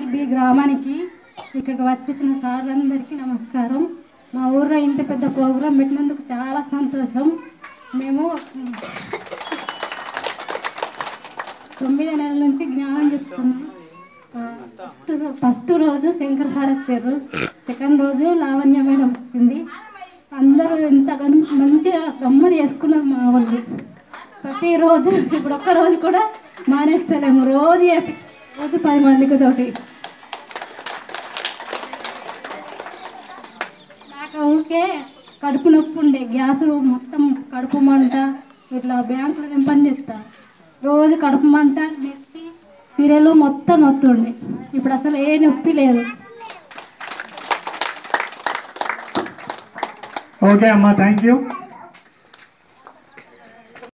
B గ్రామానికి ఇక్కడికి వచ్చేసిన సార్లందరికీ నమస్కారం మా ఊర్లో ఇంత పెద్ద ప్రోగ్రాం పెట్టినందుకు చాలా సంతోషం మేము తొమ్మిది నెలల నుంచి జ్ఞానం చెప్తున్నాం ఆ, ఫస్ట్ రో- ఫస్ట్ రోజు శంకర్ సార్ వచ్చారు సెకండ్ రోజు లావణ్య మేడం వచ్చింది అందరూ ఇంత గన్- మంచిగా గమ్మని చేసుకున్నారు మా వాళ్ళు ప్రతిరోజు ఇప్పుడు ఒక్క రోజు కూడా మానేస్తలేము రోజు చేపి- రోజు పది మందికి తోటి నాకు ఊరికే కడుపు నొప్పి ఉండే గ్యాస్ మొత్తం కడుపు మంట ఇట్లా బ్యాంకులో నేను పని చేస్తా రోజు కడుపు మంట నెత్తి సిరలు మొత్తం నొత్తుండే ఇప్పుడు అసలు ఏ నొప్పి లేదు ఓకే అమ్మా థ్యాంక్ యూ